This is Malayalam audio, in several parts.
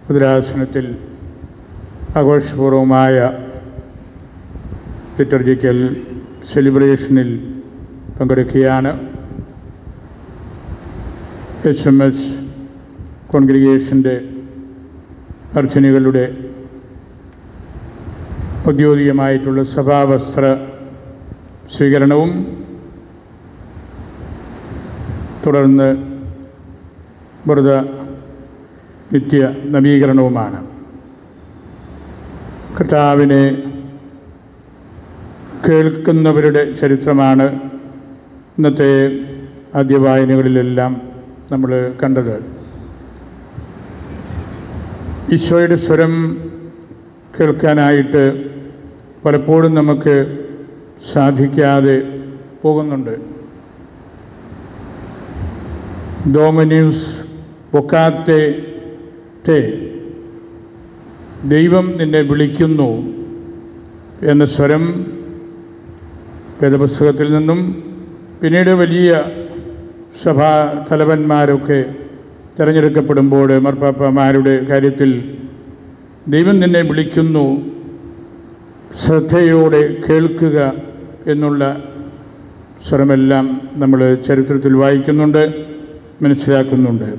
ഭദ്രാസനത്തിൽ ആഘോഷപൂർവമായ ലിറ്റർജിക്കൽ സെലിബ്രേഷനിൽ പങ്കെടുക്കുകയാണ് എച്ച് എം എസ് കോൺഗ്രിഗേഷൻ്റെ അർച്ചനികളുടെ ഔദ്യോഗികമായിട്ടുള്ള സഭാവസ്ത്ര സ്വീകരണവും തുടർന്ന് വ്രത നിത്യ നവീകരണവുമാണ് കർത്താവിനെ കേൾക്കുന്നവരുടെ ചരിത്രമാണ് ഇന്നത്തെ ആദ്യ വായനകളിലെല്ലാം നമ്മൾ കണ്ടത് ഈശോയുടെ സ്വരം കേൾക്കാനായിട്ട് പലപ്പോഴും നമുക്ക് സാധിക്കാതെ പോകുന്നുണ്ട് ഡോമിന്യൂസ് ബൊക്കാത്തെ തേ ദൈവം നിന്നെ വിളിക്കുന്നു എന്ന സ്വരം വേദപുസ്തകത്തിൽ നിന്നും പിന്നീട് വലിയ സഭാ തലവന്മാരൊക്കെ തിരഞ്ഞെടുക്കപ്പെടുമ്പോൾ മർപ്പാപ്പമാരുടെ കാര്യത്തിൽ ദൈവം നിന്നെ വിളിക്കുന്നു ശ്രദ്ധയോടെ കേൾക്കുക എന്നുള്ള സ്വരമെല്ലാം നമ്മൾ ചരിത്രത്തിൽ വായിക്കുന്നുണ്ട് മനസ്സിലാക്കുന്നുണ്ട്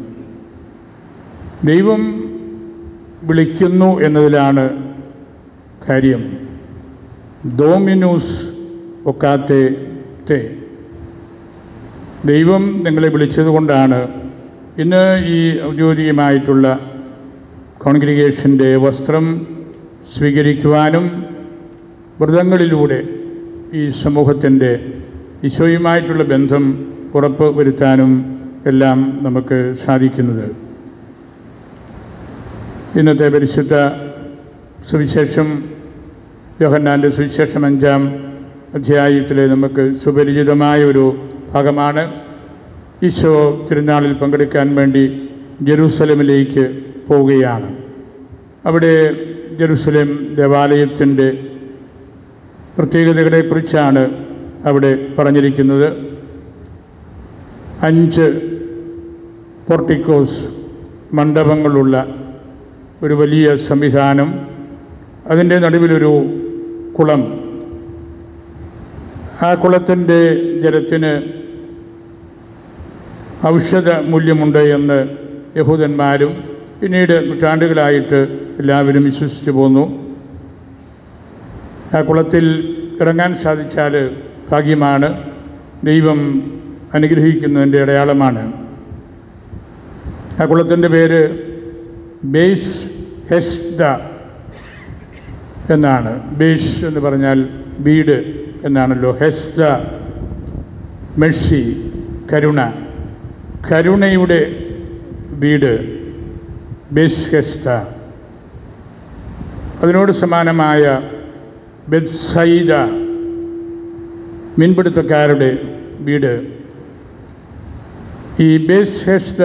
ദൈവം വിളിക്കുന്നു എന്നതിലാണ് കാര്യം ഡോമിനൂസ് ഒക്കാത്തെ തേ ദൈവം നിങ്ങളെ വിളിച്ചതുകൊണ്ടാണ് ഇന്ന് ഈ ഔദ്യോഗികമായിട്ടുള്ള കോൺഗ്രിഗേഷൻ്റെ വസ്ത്രം സ്വീകരിക്കുവാനും വ്രതങ്ങളിലൂടെ ഈ സമൂഹത്തിൻ്റെ ഈശോയുമായിട്ടുള്ള ബന്ധം ഉറപ്പ് വരുത്താനും എല്ലാം നമുക്ക് സാധിക്കുന്നത് ഇന്നത്തെ പരിശുദ്ധ സുവിശേഷം യോഹന്നാൻ്റെ സുവിശേഷം അഞ്ചാം അധ്യായത്തിലെ നമുക്ക് സുപരിചിതമായ ഒരു ഭാഗമാണ് ഈശോ തിരുനാളിൽ പങ്കെടുക്കാൻ വേണ്ടി ജെറൂസലമിലേക്ക് പോവുകയാണ് അവിടെ ജെറൂസലേം ദേവാലയത്തിൻ്റെ പ്രത്യേകതകളെക്കുറിച്ചാണ് അവിടെ പറഞ്ഞിരിക്കുന്നത് അഞ്ച് പോർട്ടിക്കോസ് മണ്ഡപങ്ങളുള്ള ഒരു വലിയ സംവിധാനം അതിൻ്റെ നടുവിലൊരു കുളം ആ കുളത്തിൻ്റെ ജലത്തിന് ഔഷധ മൂല്യമുണ്ട് എന്ന് യഹൂദന്മാരും പിന്നീട് നൂറ്റാണ്ടുകളായിട്ട് എല്ലാവരും വിശ്വസിച്ചു പോന്നു ആ കുളത്തിൽ ഇറങ്ങാൻ സാധിച്ചാൽ ഭാഗ്യമാണ് ദൈവം അനുഗ്രഹിക്കുന്നതിൻ്റെ അടയാളമാണ് ആ കുളത്തിൻ്റെ പേര് ബേസ് ഹെസ്ദ എന്നാണ് ബേസ് എന്ന് പറഞ്ഞാൽ വീട് എന്നാണല്ലോ ഹെസ്ദ മെഴ്സി കരുണ കരുണയുടെ വീട് ബേസ് ഹെസ്ത അതിനോട് സമാനമായ ബെത്സൈദ മീൻപിടുത്തക്കാരുടെ വീട് ഈ ബേസ് ഹെസ്ത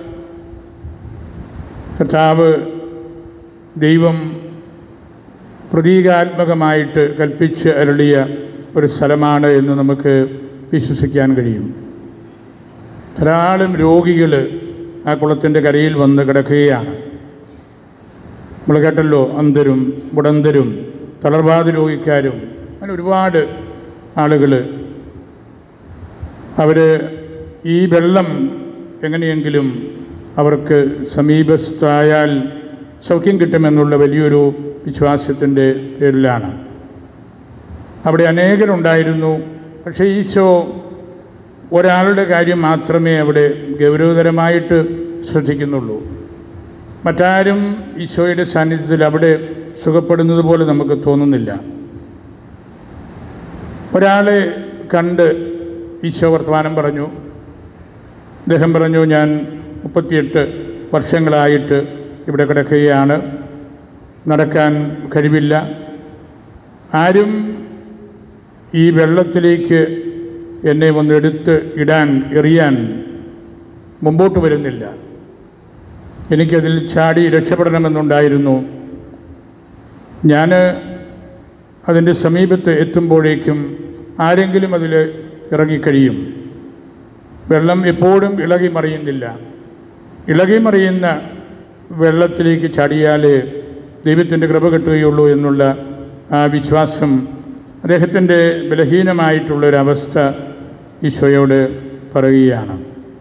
കർത്താവ് ദൈവം പ്രതീകാത്മകമായിട്ട് കൽപ്പിച്ച് അരുളിയ ഒരു സ്ഥലമാണ് എന്ന് നമുക്ക് വിശ്വസിക്കാൻ കഴിയും ധാരാളം രോഗികൾ ആ കുളത്തിൻ്റെ കരയിൽ വന്ന് കിടക്കുകയാണ് നമ്മൾ കേട്ടല്ലോ അന്ധരും മുടന്തരും തളർവാദ രോഗിക്കാരും അങ്ങനെ ഒരുപാട് ആളുകൾ അവർ ഈ വെള്ളം എങ്ങനെയെങ്കിലും അവർക്ക് സമീപസ്ഥായാൽ സൗഖ്യം കിട്ടുമെന്നുള്ള വലിയൊരു വിശ്വാസത്തിൻ്റെ പേരിലാണ് അവിടെ അനേകരുണ്ടായിരുന്നു പക്ഷേ ഈശോ ഒരാളുടെ കാര്യം മാത്രമേ അവിടെ ഗൗരവതരമായിട്ട് ശ്രദ്ധിക്കുന്നുള്ളൂ മറ്റാരും ഈശോയുടെ സാന്നിധ്യത്തിൽ അവിടെ സുഖപ്പെടുന്നത് പോലെ നമുക്ക് തോന്നുന്നില്ല ഒരാളെ കണ്ട് ഈശോ വർത്തമാനം പറഞ്ഞു അദ്ദേഹം പറഞ്ഞു ഞാൻ മുപ്പത്തിയെട്ട് വർഷങ്ങളായിട്ട് ഇവിടെ കിടക്കുകയാണ് നടക്കാൻ കഴിവില്ല ആരും ഈ വെള്ളത്തിലേക്ക് എന്നെ ഒന്ന് എടുത്ത് ഇടാൻ എറിയാൻ മുമ്പോട്ട് വരുന്നില്ല എനിക്കതിൽ ചാടി രക്ഷപ്പെടണമെന്നുണ്ടായിരുന്നു ഞാൻ അതിൻ്റെ സമീപത്ത് എത്തുമ്പോഴേക്കും ആരെങ്കിലും അതിൽ ഇറങ്ങിക്കഴിയും വെള്ളം എപ്പോഴും ഇളകി മറിയുന്നില്ല ഇളകി മറിയുന്ന വെള്ളത്തിലേക്ക് ചാടിയാൽ ദൈവത്തിൻ്റെ കൃപ കിട്ടുകയുള്ളൂ എന്നുള്ള ആ വിശ്വാസം അദ്ദേഹത്തിൻ്റെ ബലഹീനമായിട്ടുള്ളൊരവസ്ഥ ഈശോയോട് പറയുകയാണ്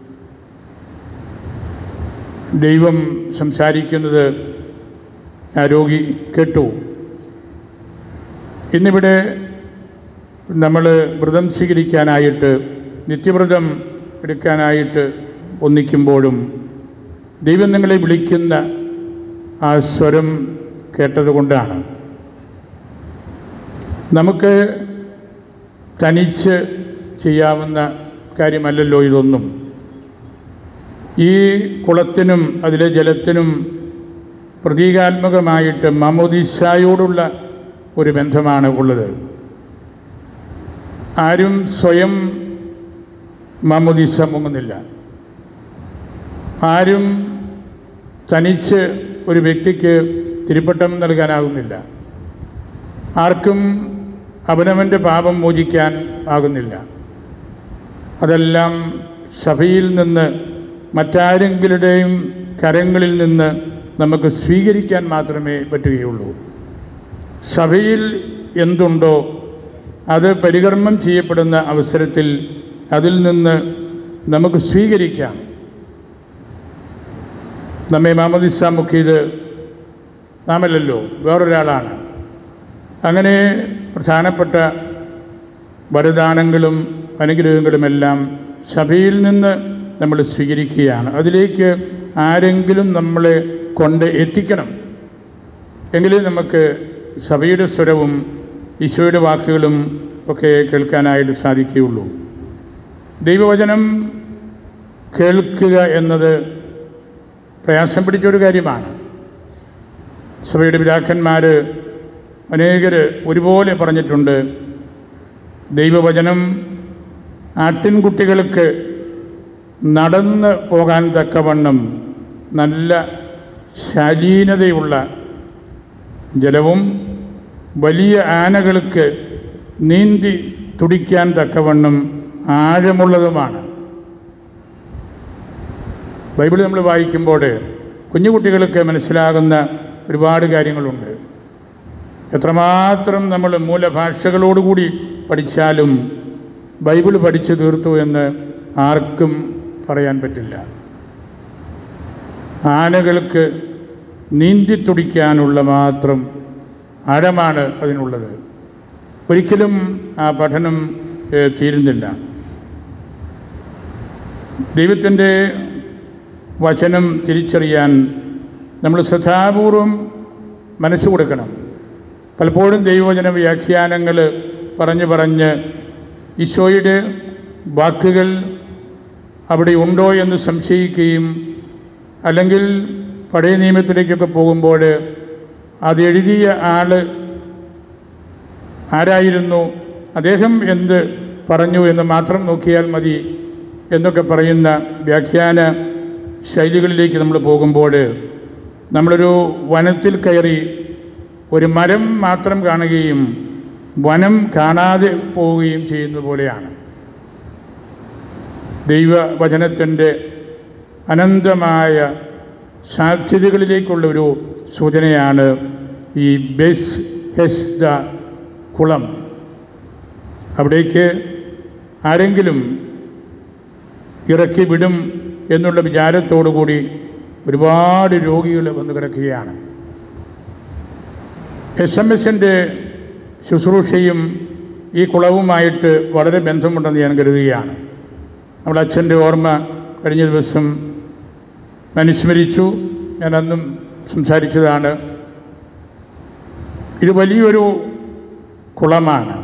ദൈവം സംസാരിക്കുന്നത് ആ രോഗി കേട്ടു ഇന്നിവിടെ നമ്മൾ വ്രതം സ്വീകരിക്കാനായിട്ട് നിത്യവ്രതം എടുക്കാനായിട്ട് ഒന്നിക്കുമ്പോഴും ദൈവം നിങ്ങളെ വിളിക്കുന്ന ആ സ്വരം കേട്ടതുകൊണ്ടാണ് നമുക്ക് തനിച്ച് ചെയ്യാവുന്ന കാര്യമല്ലല്ലോ ഇതൊന്നും ഈ കുളത്തിനും അതിലെ ജലത്തിനും പ്രതീകാത്മകമായിട്ട് മമോദിസായോടുള്ള ഒരു ബന്ധമാണ് ഉള്ളത് ആരും സ്വയം മമോദിസ മുങ്ങുന്നില്ല ആരും തനിച്ച് ഒരു വ്യക്തിക്ക് തിരുപ്പട്ടം നൽകാനാകുന്നില്ല ആർക്കും അവനവൻ്റെ പാപം മോചിക്കാൻ ആകുന്നില്ല അതെല്ലാം സഭയിൽ നിന്ന് മറ്റാരെങ്കിലുടെയും കരങ്ങളിൽ നിന്ന് നമുക്ക് സ്വീകരിക്കാൻ മാത്രമേ പറ്റുകയുള്ളൂ സഭയിൽ എന്തുണ്ടോ അത് പരികർമ്മം ചെയ്യപ്പെടുന്ന അവസരത്തിൽ അതിൽ നിന്ന് നമുക്ക് സ്വീകരിക്കാം നമ്മെ മാമദിസ മുക്കിയത് നാമല്ലല്ലോ വേറൊരാളാണ് അങ്ങനെ പ്രധാനപ്പെട്ട വരദാനങ്ങളും അനുഗ്രഹങ്ങളുമെല്ലാം സഭയിൽ നിന്ന് നമ്മൾ സ്വീകരിക്കുകയാണ് അതിലേക്ക് ആരെങ്കിലും നമ്മളെ കൊണ്ട് എത്തിക്കണം എങ്കിലേ നമുക്ക് സഭയുടെ സ്വരവും ഈശോയുടെ വാക്കുകളും ഒക്കെ കേൾക്കാനായിട്ട് സാധിക്കുകയുള്ളൂ ദൈവവചനം കേൾക്കുക എന്നത് പ്രയാസം പിടിച്ചൊരു കാര്യമാണ് സഭയുടെ പിതാക്കന്മാർ അനേകർ ഒരുപോലെ പറഞ്ഞിട്ടുണ്ട് ദൈവവചനം ആട്ടിൻകുട്ടികൾക്ക് നടന്ന് പോകാൻ തക്കവണ്ണം നല്ല ശാലീനതയുള്ള ജലവും വലിയ ആനകൾക്ക് നീന്തി തുടിക്കാൻ തക്കവണ്ണം ആഴമുള്ളതുമാണ് ബൈബിൾ നമ്മൾ വായിക്കുമ്പോൾ കുഞ്ഞു കുട്ടികൾക്ക് മനസ്സിലാകുന്ന ഒരുപാട് കാര്യങ്ങളുണ്ട് എത്രമാത്രം നമ്മൾ മൂലഭാഷകളോടുകൂടി പഠിച്ചാലും ബൈബിൾ പഠിച്ചു തീർത്തു എന്ന് ആർക്കും പറയാൻ പറ്റില്ല ആനകൾക്ക് നീന്തി തുടിക്കാനുള്ള മാത്രം ആഴമാണ് അതിനുള്ളത് ഒരിക്കലും ആ പഠനം ഏഹ്, തീരുന്നില്ല ദൈവത്തിൻ്റെ വചനം തിരിച്ചറിയാൻ നമ്മൾ ശ്രദ്ധാപൂർവം മനസ്സ് കൊടുക്കണം പലപ്പോഴും ദൈവവചന വ്യാഖ്യാനങ്ങൾ പറഞ്ഞ് പറഞ്ഞ് ഈശോയുടെ വാക്കുകൾ അവിടെ ഉണ്ടോ എന്ന് സംശയിക്കുകയും അല്ലെങ്കിൽ പഴയ നിയമത്തിലേക്കൊക്കെ പോകുമ്പോൾ അത് എഴുതിയ ആൾ ആരായിരുന്നു അദ്ദേഹം എന്ത് പറഞ്ഞു എന്ന് മാത്രം നോക്കിയാൽ മതി എന്നൊക്കെ പറയുന്ന വ്യാഖ്യാന ശൈലികളിലേക്ക് നമ്മൾ പോകുമ്പോൾ നമ്മളൊരു വനത്തിൽ കയറി ഒരു മരം മാത്രം കാണുകയും വനം കാണാതെ പോവുകയും ചെയ്യുന്നത് പോലെയാണ് ദൈവവചനത്തിൻ്റെ അനന്തമായ സാധ്യതകളിലേക്കുള്ള ഒരു സൂചനയാണ് ഈ ബെസ് ഹെസ് ദ കുളം അവിടേക്ക് ആരെങ്കിലും ഇറക്കി വിടും എന്നുള്ള വിചാരത്തോടു കൂടി ഒരുപാട് രോഗികൾ വന്ന് കിടക്കുകയാണ് എസ് എം എസിൻ്റെ ശുശ്രൂഷയും ഈ കുളവുമായിട്ട് വളരെ ബന്ധമുണ്ടെന്ന് ഞാൻ കരുതുകയാണ് നമ്മുടെ അച്ഛൻ്റെ ഓർമ്മ കഴിഞ്ഞ ദിവസം അനുസ്മരിച്ചു ഞാൻ അന്നും സംസാരിച്ചതാണ് ഇത് വലിയൊരു കുളമാണ്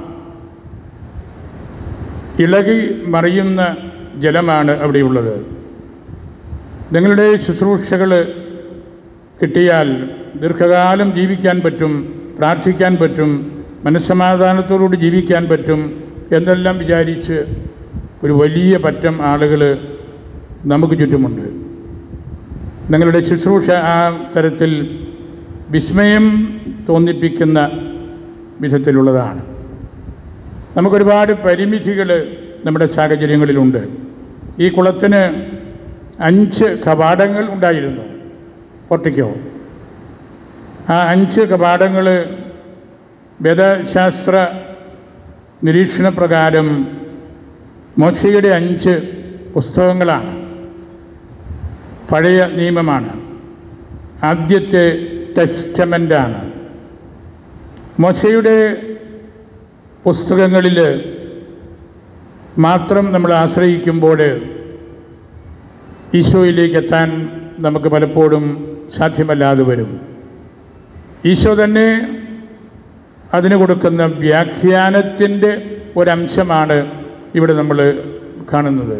ഇളകി മറിയുന്ന ജലമാണ് അവിടെയുള്ളത് നിങ്ങളുടെ ശുശ്രൂഷകൾ കിട്ടിയാൽ ദീർഘകാലം ജീവിക്കാൻ പറ്റും പ്രാർത്ഥിക്കാൻ പറ്റും മനസ്സമാധാനത്തോടുകൂടി ജീവിക്കാൻ പറ്റും എന്നെല്ലാം വിചാരിച്ച് ഒരു വലിയ പറ്റം ആളുകൾ നമുക്ക് ചുറ്റുമുണ്ട് നിങ്ങളുടെ ശുശ്രൂഷ ആ തരത്തിൽ വിസ്മയം തോന്നിപ്പിക്കുന്ന വിധത്തിലുള്ളതാണ് നമുക്കൊരുപാട് പരിമിതികൾ നമ്മുടെ സാഹചര്യങ്ങളിലുണ്ട് ഈ കുളത്തിന് അഞ്ച് കവാടങ്ങൾ ഉണ്ടായിരുന്നു പോർട്ടിക്കോ ആ അഞ്ച് കപാടങ്ങൾ വേദശാസ്ത്ര നിരീക്ഷണ പ്രകാരം മോശയുടെ അഞ്ച് പുസ്തകങ്ങളാണ് പഴയ നിയമമാണ് ആദ്യത്തെ ടെസ്റ്റമെൻ്റാണ് മോശയുടെ പുസ്തകങ്ങളിൽ മാത്രം നമ്മൾ ആശ്രയിക്കുമ്പോൾ ഈശോയിലേക്ക് എത്താൻ നമുക്ക് പലപ്പോഴും സാധ്യമല്ലാതെ വരും ഈശോ തന്നെ അതിന് കൊടുക്കുന്ന വ്യാഖ്യാനത്തിൻ്റെ ഒരംശമാണ് ഇവിടെ നമ്മൾ കാണുന്നത്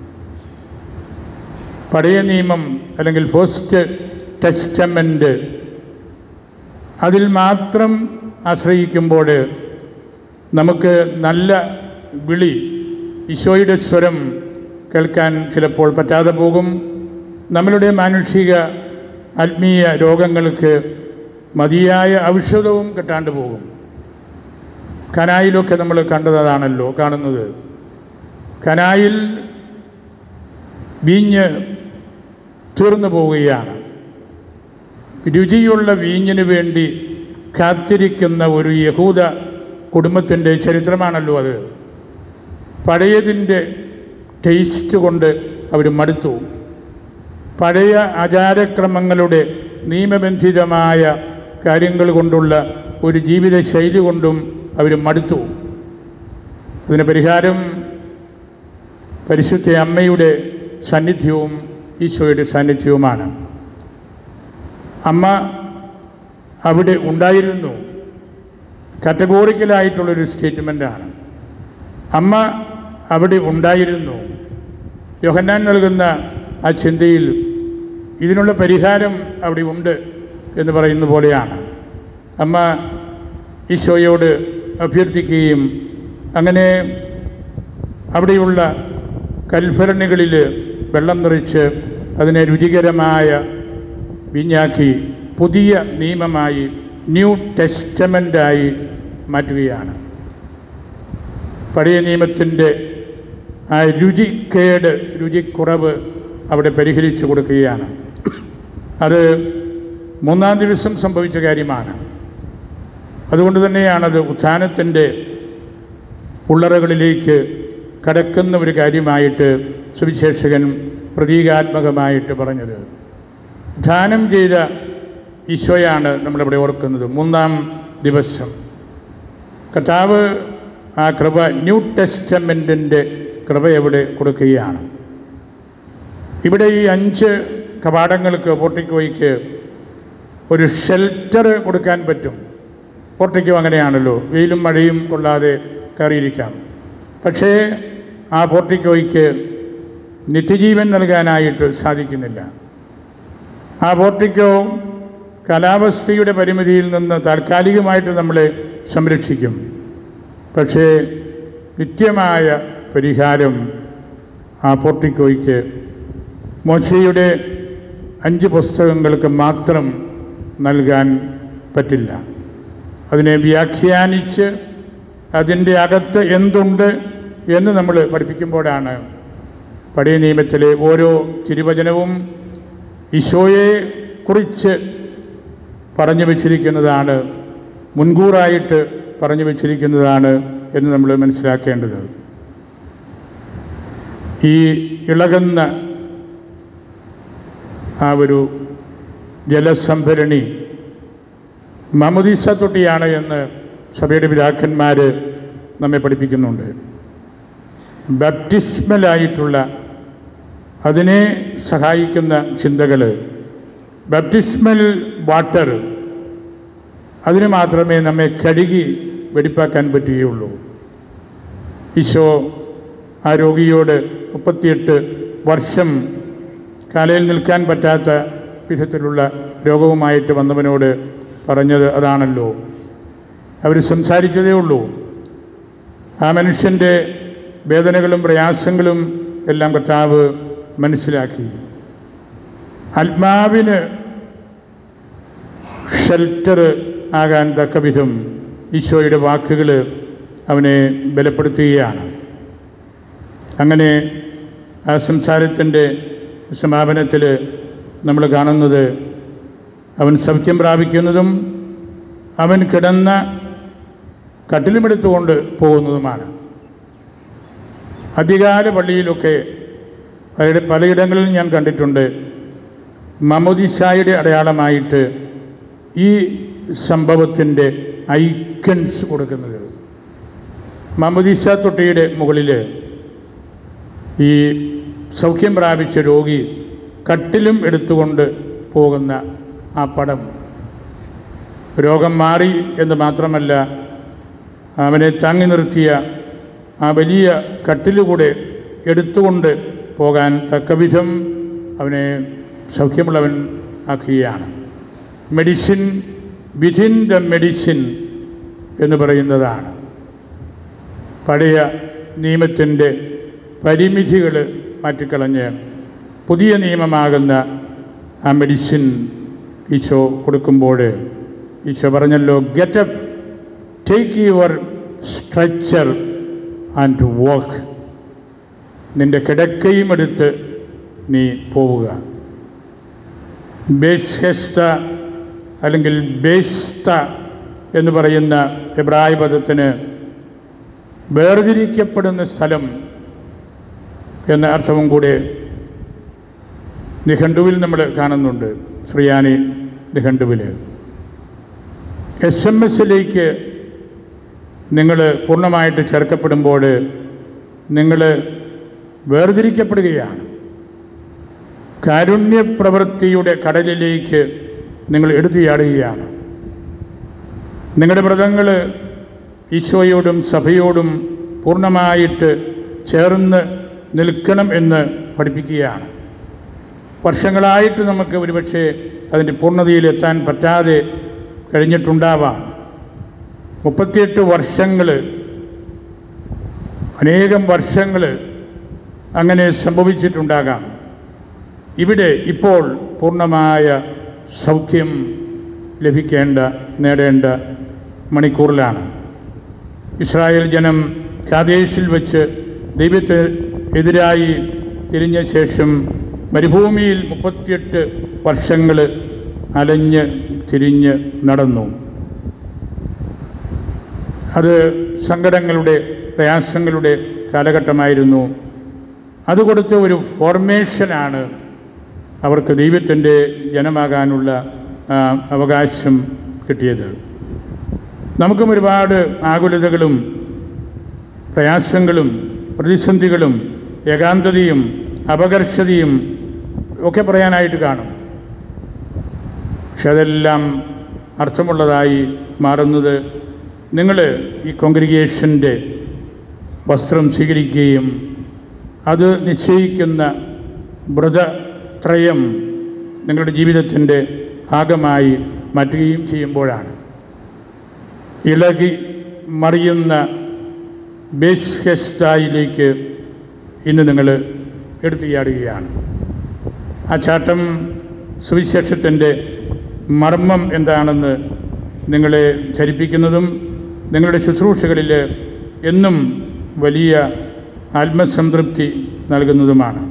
പഴയ നിയമം അല്ലെങ്കിൽ ഫസ്റ്റ് ടെസ്റ്റമെൻ്റ് അതിൽ മാത്രം ആശ്രയിക്കുമ്പോൾ നമുക്ക് നല്ല വിളി ഈശോയുടെ സ്വരം കേൾക്കാൻ ചിലപ്പോൾ പറ്റാതെ പോകും നമ്മളുടെ മാനുഷിക ആത്മീയ രോഗങ്ങൾക്ക് മതിയായ ഔഷധവും കിട്ടാണ്ട് പോകും കനായിലൊക്കെ നമ്മൾ കണ്ടതാണല്ലോ കാണുന്നത് കനായിൽ വീഞ്ഞ് തീർന്നു പോവുകയാണ് രുചിയുള്ള വീഞ്ഞിന് വേണ്ടി കാത്തിരിക്കുന്ന ഒരു യഹൂദ കുടുംബത്തിൻ്റെ ചരിത്രമാണല്ലോ അത് പഴയതിൻ്റെ ടേസ്റ്റ് കൊണ്ട് അവർ മടുത്തു പഴയ ആചാരക്രമങ്ങളുടെ നിയമബന്ധിതമായ കാര്യങ്ങൾ കൊണ്ടുള്ള ഒരു ജീവിത ശൈലി കൊണ്ടും അവർ മടുത്തു അതിന് പരിഹാരം പരിശുദ്ധ അമ്മയുടെ സാന്നിധ്യവും ഈശോയുടെ സാന്നിധ്യവുമാണ് അമ്മ അവിടെ ഉണ്ടായിരുന്നു കാറ്റഗോറിക്കലായിട്ടുള്ളൊരു സ്റ്റേറ്റ്മെൻറ്റാണ് അമ്മ അവിടെ ഉണ്ടായിരുന്നു യോഹന്നാൻ നൽകുന്ന ആ ചിന്തയിൽ ഇതിനുള്ള പരിഹാരം അവിടെ ഉണ്ട് എന്ന് പറയുന്ന പോലെയാണ് അമ്മ ഈശോയോട് അഭ്യർത്ഥിക്കുകയും അങ്ങനെ അവിടെയുള്ള കൽഭരണികളിൽ വെള്ളം നിറച്ച് അതിനെ രുചികരമായ വിഞ്ഞാക്കി പുതിയ നിയമമായി ന്യൂ ടെസ്റ്റമെൻ്റായി മാറ്റുകയാണ് പഴയ നിയമത്തിൻ്റെ ആ രുചിക്കേട് രുചിക്കുറവ് അവിടെ പരിഹരിച്ചു കൊടുക്കുകയാണ് അത് മൂന്നാം ദിവസം സംഭവിച്ച കാര്യമാണ് അതുകൊണ്ട് തന്നെയാണത് ഉത്ഥാനത്തിൻ്റെ ഉള്ളറകളിലേക്ക് കടക്കുന്ന ഒരു കാര്യമായിട്ട് സുവിശേഷകൻ പ്രതീകാത്മകമായിട്ട് പറഞ്ഞത് ധ്യാനം ചെയ്ത ഈശോയാണ് നമ്മളിവിടെ ഓർക്കുന്നത് മൂന്നാം ദിവസം കർത്താവ് ആ കൃപ ന്യൂ ടെസ്റ്റമെൻറ്റിൻ്റെ കൃപ എവിടെ കൊടുക്കുകയാണ് ഇവിടെ ഈ അഞ്ച് കവാടങ്ങൾക്ക് പോർട്ടിക്കോയ്ക്ക് ഒരു ഷെൽട്ടർ കൊടുക്കാൻ പറ്റും പോർട്ടിക്കോ അങ്ങനെയാണല്ലോ വെയിലും മഴയും കൊള്ളാതെ കയറിയിരിക്കാം പക്ഷേ ആ പോർട്ടിക്കോയ്ക്ക് നിത്യജീവൻ നൽകാനായിട്ട് സാധിക്കുന്നില്ല ആ പോർട്ടിക്കോ കാലാവസ്ഥയുടെ പരിമിതിയിൽ നിന്ന് താൽക്കാലികമായിട്ട് നമ്മളെ സംരക്ഷിക്കും പക്ഷേ നിത്യമായ പരിഹാരം ആ പോർട്ടിക്കോയ്ക്ക് മോശയുടെ അഞ്ച് പുസ്തകങ്ങൾക്ക് മാത്രം നൽകാൻ പറ്റില്ല അതിനെ വ്യാഖ്യാനിച്ച് അതിൻ്റെ അകത്ത് എന്തുണ്ട് എന്ന് നമ്മൾ പഠിപ്പിക്കുമ്പോഴാണ് പഴയ നിയമത്തിലെ ഓരോ തിരുവചനവും ഈശോയെ കുറിച്ച് പറഞ്ഞു വച്ചിരിക്കുന്നതാണ് മുൻകൂറായിട്ട് പറഞ്ഞു വച്ചിരിക്കുന്നതാണ് എന്ന് നമ്മൾ മനസ്സിലാക്കേണ്ടത് ഈ ഇളകുന്ന ആ ഒരു ജലസംഭരണി മമുദീസ തൊട്ടിയാണ് എന്ന് സഭയുടെ പിതാക്കന്മാർ നമ്മെ പഠിപ്പിക്കുന്നുണ്ട് ബാപ്റ്റിസ്മലായിട്ടുള്ള അതിനെ സഹായിക്കുന്ന ചിന്തകൾ ബാപ്റ്റിസ്മൽ വാട്ടർ അതിന് മാത്രമേ നമ്മെ കഴുകി വെടിപ്പാക്കാൻ പറ്റുകയുള്ളൂ ഈശോ ആ രോഗിയോട് മുപ്പത്തിയെട്ട് വർഷം കാലയിൽ നിൽക്കാൻ പറ്റാത്ത വിധത്തിലുള്ള രോഗവുമായിട്ട് വന്നവനോട് പറഞ്ഞത് അതാണല്ലോ അവർ സംസാരിച്ചതേ ഉള്ളൂ ആ മനുഷ്യൻ്റെ വേദനകളും പ്രയാസങ്ങളും എല്ലാം കർത്താവ് മനസ്സിലാക്കി ആത്മാവിന് ഷെൽട്ടർ ആകാൻ തക്ക വിധം ഈശോയുടെ വാക്കുകൾ അവനെ ബലപ്പെടുത്തുകയാണ് അങ്ങനെ ആ സംസാരത്തിൻ്റെ സമാപനത്തിൽ നമ്മൾ കാണുന്നത് അവൻ സൗഖ്യം പ്രാപിക്കുന്നതും അവൻ കിടന്ന കട്ടിലുമെടുത്തുകൊണ്ട് പോകുന്നതുമാണ് അധികാല പള്ളിയിലൊക്കെ പല പലയിടങ്ങളിൽ ഞാൻ കണ്ടിട്ടുണ്ട് മമോദിസായുടെ അടയാളമായിട്ട് ഈ സംഭവത്തിൻ്റെ ഐക്കൺസ് കൊടുക്കുന്നത് മമദിസ തൊട്ടിയുടെ മുകളിൽ ഈ സൗഖ്യം പ്രാപിച്ച രോഗി കട്ടിലും എടുത്തുകൊണ്ട് പോകുന്ന ആ പടം രോഗം മാറി എന്ന് മാത്രമല്ല അവനെ താങ്ങി നിർത്തിയ ആ വലിയ കട്ടിലുകൂടെ എടുത്തുകൊണ്ട് പോകാൻ തക്കവിധം അവനെ സൗഖ്യമുള്ളവൻ ആക്കുകയാണ് മെഡിസിൻ വിധിൻ ദ മെഡിസിൻ എന്ന് പറയുന്നതാണ് പഴയ നിയമത്തിൻ്റെ പരിമിതികൾ മാറ്റിക്കളഞ്ഞ് പുതിയ നിയമമാകുന്ന ആ മെഡിസിൻ ഈശോ കൊടുക്കുമ്പോൾ ഈശോ പറഞ്ഞല്ലോ get up take your stretcher and walk നിൻ്റെ കിടക്കയും എടുത്ത് നീ പോവുക ബേസ്ഹെസ്ത അല്ലെങ്കിൽ ബേസ്ത എന്ന് പറയുന്ന എബ്രായ പദത്തിന് വേർതിരിക്കപ്പെടുന്ന സ്ഥലം എന്ന അർത്ഥവും കൂടെ നിഘണ്ടുവിൽ നമ്മൾ കാണുന്നുണ്ട് ശ്രീയാനി നിഘണ്ടുവിൽ എസ് എം എസിലേക്ക് നിങ്ങൾ പൂർണ്ണമായിട്ട് ചേർക്കപ്പെടുമ്പോൾ നിങ്ങൾ വേർതിരിക്കപ്പെടുകയാണ് കാരുണ്യ പ്രവൃത്തിയുടെ കടലിലേക്ക് നിങ്ങൾ എടുത്തുചാടുകയാണ് നിങ്ങളുടെ വ്രതങ്ങൾ ഈശോയോടും സഭയോടും പൂർണ്ണമായിട്ട് ചേർന്ന് നിൽക്കണം എന്ന് പഠിപ്പിക്കുകയാണ് വർഷങ്ങളായിട്ട് നമുക്ക് ഒരുപക്ഷെ അതിൻ്റെ പൂർണ്ണതയിലെത്താൻ പറ്റാതെ കഴിഞ്ഞിട്ടുണ്ടാവാം മുപ്പത്തിയെട്ട് വർഷങ്ങൾ അനേകം വർഷങ്ങൾ അങ്ങനെ സംഭവിച്ചിട്ടുണ്ടാകാം ഇവിടെ ഇപ്പോൾ പൂർണ്ണമായ സൗഖ്യം ലഭിക്കേണ്ട നേടേണ്ട മണിക്കൂറിലാണ് ഇസ്രായേൽ ജനം കാദേശിൽ വെച്ച് ദൈവത്തെ എതിരായി തിരിഞ്ഞ ശേഷം മരുഭൂമിയിൽ മുപ്പത്തിയെട്ട് വർഷങ്ങൾ അലഞ്ഞ് തിരിഞ്ഞ് നടന്നു അത് സങ്കടങ്ങളുടെ പ്രയാസങ്ങളുടെ കാലഘട്ടമായിരുന്നു അത് കൊടുത്ത ഒരു ഫോർമേഷനാണ് അവർക്ക് ദൈവത്തിൻ്റെ ജനമാകാനുള്ള ആ, അവകാശം കിട്ടിയത് നമുക്കും ഒരുപാട് ആകുലതകളും പ്രയാസങ്ങളും പ്രതിസന്ധികളും ഏകാന്തതയും അപകർഷതയും ഒക്കെ പറയാനായിട്ട് കാണും പക്ഷെ അതെല്ലാം അർത്ഥമുള്ളതായി മാറുന്നത് നിങ്ങൾ ഈ കോൺഗ്രിഗേഷൻ്റെ വസ്ത്രം സ്വീകരിക്കുകയും അത് നിശ്ചയിക്കുന്ന വ്രതത്രയം നിങ്ങളുടെ ജീവിതത്തിൻ്റെ ഭാഗമായി മാറ്റുകയും ചെയ്യുമ്പോഴാണ് ഇളകി മറിയുന്ന ബേസ് ഹെസ്റ്റായിലേക്ക് ഇന്ന് നിങ്ങൾ എടുത്തുചാടുകയാണ് ആ ചാട്ടം സുവിശേഷത്തിൻ്റെ മർമ്മം എന്താണെന്ന് നിങ്ങളെ ധരിപ്പിക്കുന്നതും നിങ്ങളുടെ ശുശ്രൂഷകളിൽ എന്നും വലിയ ആത്മസംതൃപ്തി നൽകുന്നതുമാണ്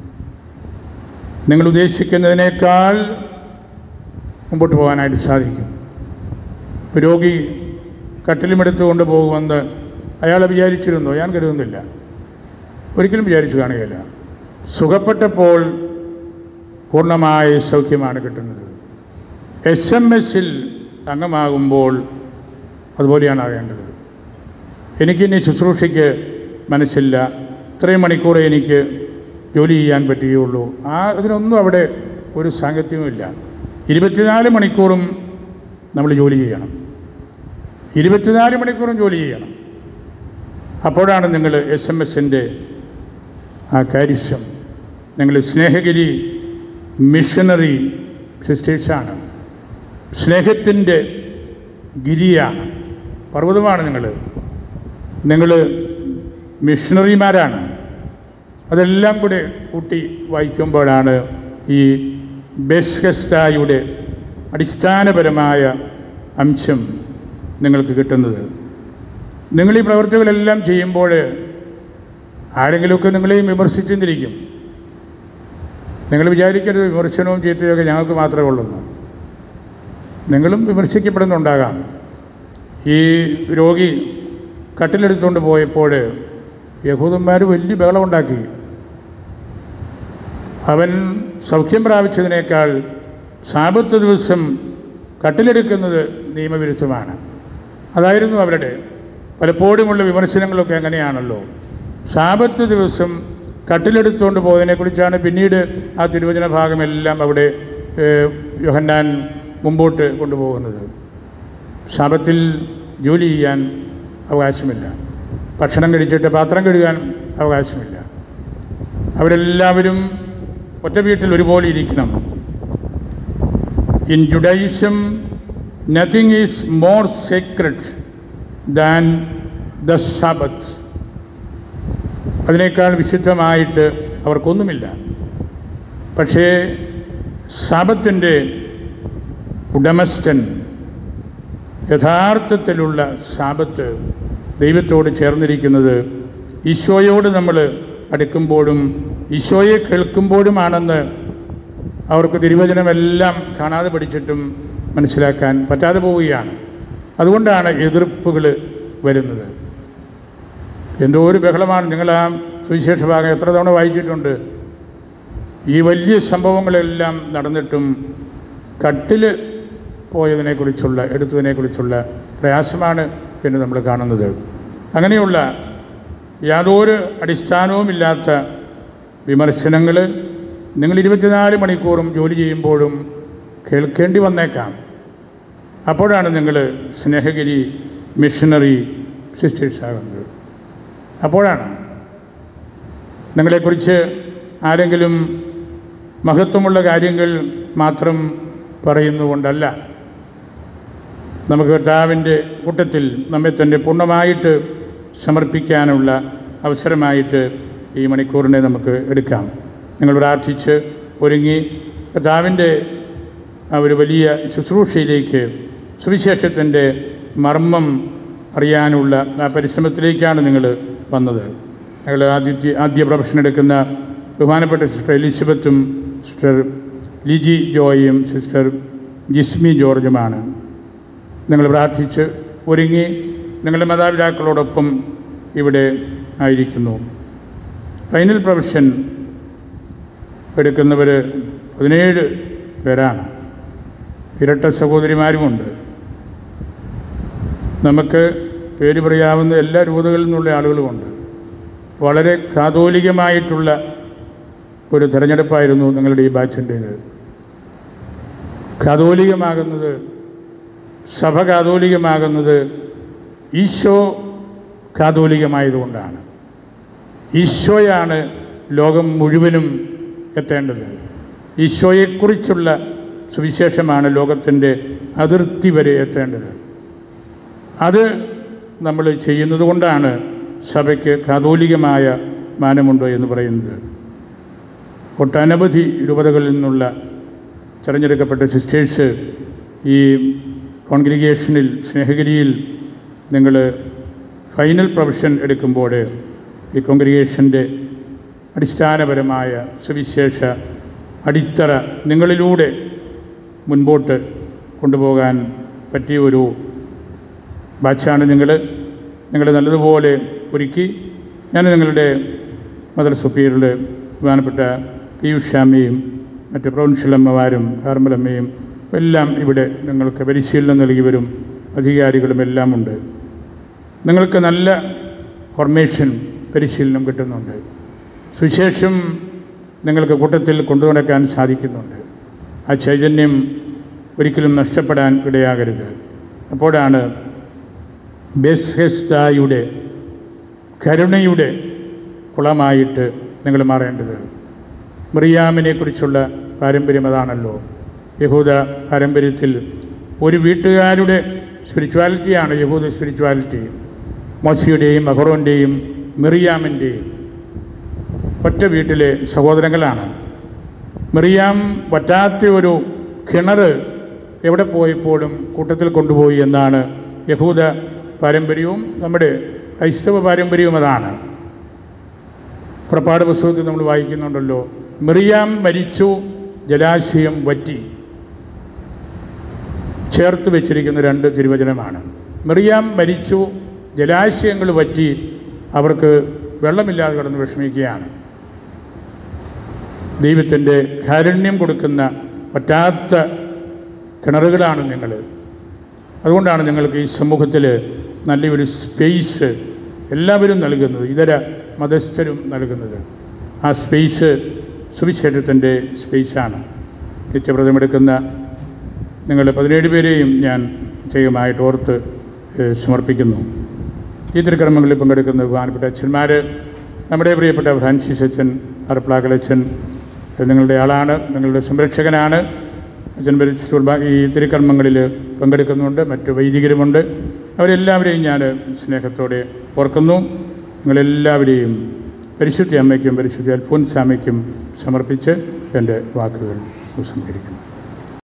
നിങ്ങൾ ഉദ്ദേശിക്കുന്നതിനേക്കാൾ മുമ്പോട്ട് പോകാനായിട്ട് സാധിക്കും ഇപ്പോൾ രോഗി കട്ടിലുമെടുത്തുകൊണ്ട് പോകുമെന്ന് അയാൾ വിചാരിച്ചിരുന്നോ ഞാൻ കരുതുന്നില്ല ഒരിക്കലും വിചാരിച്ചു കാണുകയില്ല സുഖപ്പെട്ടപ്പോൾ പൂർണ്ണമായ സൗഖ്യമാണ് കിട്ടുന്നത് എസ് എം എസിൽ അംഗമാകുമ്പോൾ അതുപോലെയാണ് ആകേണ്ടത് എനിക്കിനി ശുശ്രൂഷയ്ക്ക് മനസ്സില്ല ഇത്രയും മണിക്കൂറേ എനിക്ക് ജോലി ചെയ്യാൻ പറ്റുകയുള്ളൂ ആ ഇതിനൊന്നും അവിടെ ഒരു സാങ്കത്യവുമില്ല ഇരുപത്തിനാല് മണിക്കൂറും നമ്മൾ ജോലി ചെയ്യണം ഇരുപത്തിനാല് മണിക്കൂറും ജോലി ചെയ്യണം അപ്പോഴാണ് നിങ്ങൾ എസ് എം എസിൻ്റെ ആ കാരിശം നിങ്ങൾ സ്നേഹഗിരി മിഷണറി സിസ്റ്റേഴ്സാണ് സ്നേഹത്തിൻ്റെ ഗിരിയാണ് പർവ്വതമാണ് നിങ്ങൾ നിങ്ങൾ മിഷണറിമാരാണ് അതെല്ലാം കൂടെ കൂട്ടി വായിക്കുമ്പോഴാണ് ഈ ബെസ്ഹെസ്റ്റായുടെ അടിസ്ഥാനപരമായ അംശം നിങ്ങൾക്ക് കിട്ടുന്നത് നിങ്ങൾ ഈ പ്രവൃത്തികളെല്ലാം ചെയ്യുമ്പോൾ ആരെങ്കിലുമൊക്കെ നിങ്ങളെയും വിമർശിച്ചെന്നിരിക്കും നിങ്ങൾ വിചാരിക്കരുത് വിമർശനവും ചീത്തയൊക്കെ ഞങ്ങൾക്ക് മാത്രമേ ഉള്ളൂ നിങ്ങളും വിമർശിക്കപ്പെടുന്നുണ്ടാകാം ഈ രോഗി കട്ടിലെടുത്തുകൊണ്ട് പോയപ്പോൾ യഹൂദന്മാർ വലിയ ബഹളമുണ്ടാക്കി അവൻ സൗഖ്യം പ്രാപിച്ചതിനേക്കാൾ സാപത്ത് ദിവസം കട്ടിലെടുക്കുന്നത് നിയമവിരുദ്ധമാണ് അതായിരുന്നു അവരുടെ പലപ്പോഴുമുള്ള വിമർശനങ്ങളൊക്കെ അങ്ങനെയാണല്ലോ സാപത്ത് ദിവസം കട്ടിലെടുത്തുകൊണ്ട് പോയതിനെക്കുറിച്ചാണ് പിന്നീട് ആ തിരുവചന ഭാഗമെല്ലാം അവിടെ ഏഹ്, യോഹന്നാൻ മുമ്പോട്ട് കൊണ്ടുപോകുന്നത് ശാപത്തിൽ ജോലി ചെയ്യാൻ അവകാശമില്ല ഭക്ഷണം കഴിച്ചിട്ട് പാത്രം കഴുകാൻ അവകാശമില്ല അവരെല്ലാവരും ഒറ്റ വീട്ടിൽ ഒരുപോലെ ഇരിക്കണം in Judaism nothing is more secret than the Sabbath അതിനേക്കാൾ വിശുദ്ധമായിട്ട് അവർക്കൊന്നുമില്ല പക്ഷേ സാബത്തിൻ്റെ ഉടമസ്ഥൻ യഥാർത്ഥത്തിലുള്ള സാപത്ത് ദൈവത്തോട് ചേർന്നിരിക്കുന്നത് ഈശോയോട് നമ്മൾ അടുക്കുമ്പോഴും ഈശോയെ കേൾക്കുമ്പോഴുമാണെന്ന് അവർക്ക് തിരുവചനമെല്ലാം കാണാതെ പഠിച്ചിട്ടും മനസ്സിലാക്കാൻ പറ്റാതെ പോവുകയാണ് അതുകൊണ്ടാണ് എതിർപ്പുകൾ വരുന്നത് എന്തോ ഒരു ബഹളമാണ് നിങ്ങൾ ആ സുവിശേഷ ഭാഗം എത്ര തവണ വായിച്ചിട്ടുണ്ട് ഈ വലിയ സംഭവങ്ങളെല്ലാം നടന്നിട്ടും കട്ടിൽ പോയതിനെക്കുറിച്ചുള്ള എടുത്തതിനെക്കുറിച്ചുള്ള പ്രയാസമാണ് പിന്നെ നമ്മൾ കാണുന്നത് അങ്ങനെയുള്ള യാതൊരു അടിസ്ഥാനവുമില്ലാത്ത വിമർശനങ്ങൾ നിങ്ങൾ ഇരുപത്തിനാല് മണിക്കൂറും ജോലി ചെയ്യുമ്പോഴും കേൾക്കേണ്ടി വന്നേക്കാം അപ്പോഴാണ് നിങ്ങൾ സ്നേഹഗിരി മിഷണറി സിസ്റ്റേഴ്സ് ആകുന്നത് അപ്പോഴാണ് നിങ്ങളെക്കുറിച്ച് ആരെങ്കിലും മഹത്വമുള്ള കാര്യങ്ങൾ മാത്രം പറയുന്നുകൊണ്ടല്ല നമുക്ക് കർത്താവിൻ്റെ കൂട്ടത്തിൽ നമ്മെ തന്നെ പൂർണ്ണമായിട്ട് സമർപ്പിക്കാനുള്ള അവസരമായിട്ട് ഈ മണിക്കൂറിനെ നമുക്ക് എടുക്കാം നിങ്ങൾ പ്രാർത്ഥിച്ച് ഒരുങ്ങി കർത്താവിൻ്റെ ആ ഒരു വലിയ ശുശ്രൂഷയിലേക്ക് സുവിശേഷത്തിൻ്റെ മർമ്മം അറിയാനുള്ള ആ പരിശ്രമത്തിലേക്കാണ് നിങ്ങൾ വന്നത് ഞങ്ങൾ ആദ്യത്തെ ആദ്യ പ്രൊഫഷൻ എടുക്കുന്ന ബഹുമാനപ്പെട്ട സിസ്റ്റർ എലിസബത്തും സിസ്റ്റർ ലിജി ജോയും സിസ്റ്റർ ജിസ്മി ജോർജുമാണ് നിങ്ങൾ പ്രാർത്ഥിച്ച് ഒരുങ്ങി നിങ്ങളുടെ മാതാപിതാക്കളോടൊപ്പം ഇവിടെ ആയിരിക്കുന്നു ഫൈനൽ പ്രൊഫഷൻ എടുക്കുന്നവർ പതിനേഴ് പേരാണ് ഇരട്ട സഹോദരിമാരുമുണ്ട് നമുക്ക് പേര് പറയാവുന്ന എല്ലാ രൂപതകളിൽ നിന്നുള്ള ആളുകളുമുണ്ട് വളരെ കാതോലികമായിട്ടുള്ള ഒരു തിരഞ്ഞെടുപ്പായിരുന്നു നിങ്ങളുടെ ഈ ബാച്ചിൻ്റേത് കാതോലികമാകുന്നത് സഭ കാതോലികമാകുന്നത് ഈശോ കാതോലികമായതുകൊണ്ടാണ് ഈശോയാണ് ലോകം മുഴുവനും എത്തേണ്ടത് ഈശോയെക്കുറിച്ചുള്ള സുവിശേഷമാണ് ലോകത്തിൻ്റെ അതിർത്തി വരെ എത്തേണ്ടത് അത് നമ്മൾ ചെയ്യുന്നത് കൊണ്ടാണ് സഭയ്ക്ക് കാതോലികമായ മാനമുണ്ടോ എന്ന് പറയുന്നത് ഒട്ടനവധി രൂപതകളിൽ നിന്നുള്ള തിരഞ്ഞെടുക്കപ്പെട്ട സിസ്റ്റേഴ്സ് ഈ കോൺഗ്രിഗേഷനിൽ സ്നേഹഗിരിയിൽ നിങ്ങൾ ഫൈനൽ പ്രൊഫഷൻ എടുക്കുമ്പോൾ ഈ കോൺഗ്രിഗേഷൻ്റെ അടിസ്ഥാനപരമായ സുവിശേഷ അടിത്തറ നിങ്ങളിലൂടെ മുൻപോട്ട് കൊണ്ടുപോകാൻ പറ്റിയ ഒരു ബാച്ചാണ് നിങ്ങൾ നിങ്ങൾ നല്ലതുപോലെ ഒരുക്കി ഞാൻ നിങ്ങളുടെ മദർ സുപ്പീരിയറിൽ ബഹുമാനപ്പെട്ട പീയൂഷ് ശ്യാമയും മറ്റ് പ്രൊവിൻഷ്യലമ്മമാരും ഹാർമലമ്മയും എല്ലാം ഇവിടെ നിങ്ങൾക്ക് പരിശീലനം നൽകിയവരും അധികാരികളും എല്ലാം ഉണ്ട് നിങ്ങൾക്ക് നല്ല ഫോർമേഷൻ പരിശീലനം കിട്ടുന്നുണ്ട് സുവിശേഷം നിങ്ങൾക്ക് കൂട്ടത്തിൽ കൊണ്ടുനടക്കാൻ സാധിക്കുന്നുണ്ട് ആ ചൈതന്യം ഒരിക്കലും നഷ്ടപ്പെടാൻ ഇടയാകരുത് അപ്പോഴാണ് ബെസ്ഹെസ്തായുടെ കരുണയുടെ കുളമായിട്ട് നിങ്ങൾ മാറേണ്ടത് മറിയാമിനെക്കുറിച്ചുള്ള പാരമ്പര്യം അതാണല്ലോ യഹൂദ പാരമ്പര്യത്തിൽ ഒരു വീട്ടുകാരുടെ സ്പിരിച്വാലിറ്റിയാണ് യഹൂദ സ്പിരിച്വാലിറ്റി മോശയുടെയും അഹറോൻ്റെയും മിറിയാമിൻ്റെയും ഒറ്റ വീട്ടിലെ സഹോദരങ്ങളാണ് മിറിയാം പറ്റാത്ത ഒരു കിണർ എവിടെ പോയപ്പോഴും കൂട്ടത്തിൽ കൊണ്ടുപോയി എന്നാണ് യഹൂദ പാരമ്പര്യവും നമ്മുടെ ക്രൈസ്തവ പാരമ്പര്യവും അതാണ് പുറപ്പാട് പുസ്തകത്തിൽ നമ്മൾ വായിക്കുന്നുണ്ടല്ലോ മിറിയാം മരിച്ചു ജലാശയം വറ്റി ചേർത്ത് വെച്ചിരിക്കുന്ന രണ്ട് തിരുവചനമാണ് മെറിയാം മരിച്ചു ജലാശയങ്ങൾ വറ്റി അവർക്ക് വെള്ളമില്ലാതെ കിടന്ന് വിഷമിക്കുകയാണ് ദൈവത്തിൻ്റെ കാരുണ്യം കൊടുക്കുന്ന പറ്റാത്ത കിണറുകളാണ് നിങ്ങൾ അതുകൊണ്ടാണ് നിങ്ങൾക്ക് ഈ സമൂഹത്തിൽ നല്ലൊരു സ്പേസ് എല്ലാവരും നൽകുന്നത് ഇതര മതസ്ഥരും നൽകുന്നത് ആ സ്പേസ് സുവിശേഷത്തിൻ്റെ സ്പേസാണ് നിത്യവ്രതമെടുക്കുന്ന നിങ്ങൾ പതിനേഴ് പേരെയും ഞാൻ പ്രത്യേകമായിട്ട് ഓർത്ത് ഏഹ്, സമർപ്പിക്കുന്നു ഈ തിരുക്കർമ്മങ്ങളിൽ പങ്കെടുക്കുന്ന ബഹുമാനപ്പെട്ട അച്ഛന്മാർ നമ്മുടെ പ്രിയപ്പെട്ട ഫ്രാൻസിസ് അച്ഛൻ അറപ്ലാക്കൽ അച്ഛൻ നിങ്ങളുടെ ആളാണ് നിങ്ങളുടെ സംരക്ഷകനാണ് അച്ഛൻ ഭരിച്ച കുർബാ- ഈ തിരുക്കർമ്മങ്ങളിൽ പങ്കെടുക്കുന്നുണ്ട് മറ്റ് വൈദികരുമുണ്ട് അവരെല്ലാവരെയും ഞാൻ സ്നേഹത്തോടെ ഓർക്കുന്നു നിങ്ങളെല്ലാവരെയും പരിശുദ്ധി അമ്മയ്ക്കും പരിശുദ്ധി അൽഫോൻസാമയ്ക്കും സമർപ്പിച്ച് എൻ്റെ വാക്കുകൾ ഉപസംഹരിക്കുന്നു